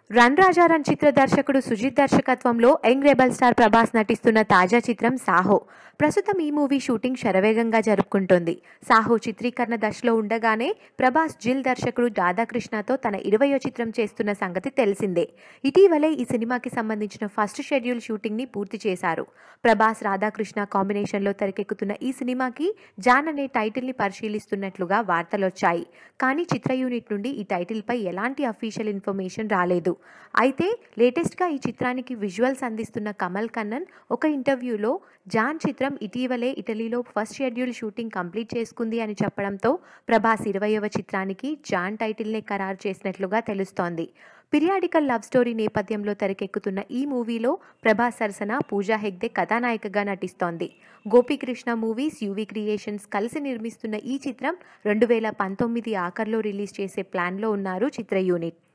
run రాజా run చిత్ర దర్శకుడు సుజిత్ దర్శకత్వంలో young rebel star Prabhas నటిస్తున్న తాజా చిత్రం సాహో ప్రస్తుతం ఈ మూవీ షూటింగ్ శరవేగంగా జరుపుకుంటోంది సాహో చిత్రీకరణ దశలో ఉండగానే ప్రభాస్ జిల్ దర్శకుడు రాధాకృష్ణతో తన ఇరవయో చిత్రం చేస్తున్న సంగతి తెలిసిందే ఇటీవలే ఈ సినిమాకి సంబంధించిన ఫస్ట్ షెడ్యూల్ షూటింగ్ ని పూర్తి చేశారు ప్రభాస్ రాధాకృష్ణ కాంబినేషన్లో తెరకెక్కుతున్న ఈ సినిమాకి జాన్ అనే టైటిల్ ని పరిశీలిస్తున్నట్లుగా వార్తలొచ్చాయి కానీ చిత్ర యూనిట్ నుండి ఈ టైటిల్ పై ఎలాంటి అఫీషియల్ ఇన్ఫర్మేషన్ రాలేదు అయితే లేటెస్ట్గా ఈ చిత్రానికి విజువల్స్ అందిస్తున్న కమల్ కన్నన్ ఒక ఇంటర్వ్యూలో జాన్ చిత్రం ఇటీవలే ఇటలీలో ఫస్ట్ షెడ్యూల్ షూటింగ్ కంప్లీట్ చేసుకుంది అని చెప్పడంతో ప్రభాస్ ఇరవయవ చిత్రానికి జాన్ టైటిల్నే ఖరారు చేసినట్లుగా తెలుస్తోంది పిరియాడికల్ లవ్ స్టోరీ నేపథ్యంలో తెరకెక్కుతున్న ఈ మూవీలో ప్రభాస్ సరసన పూజా హెగ్దే కథానాయికగా నటిస్తోంది గోపీకృష్ణ మూవీస్ యూవీ క్రియేషన్స్ కలిసి నిర్మిస్తున్న ఈ చిత్రం రెండు వేల పంతొమ్మిది ఆఖర్లో రిలీజ్ చేసే ప్లాన్లో ఉన్నారు చిత్ర యూనిట్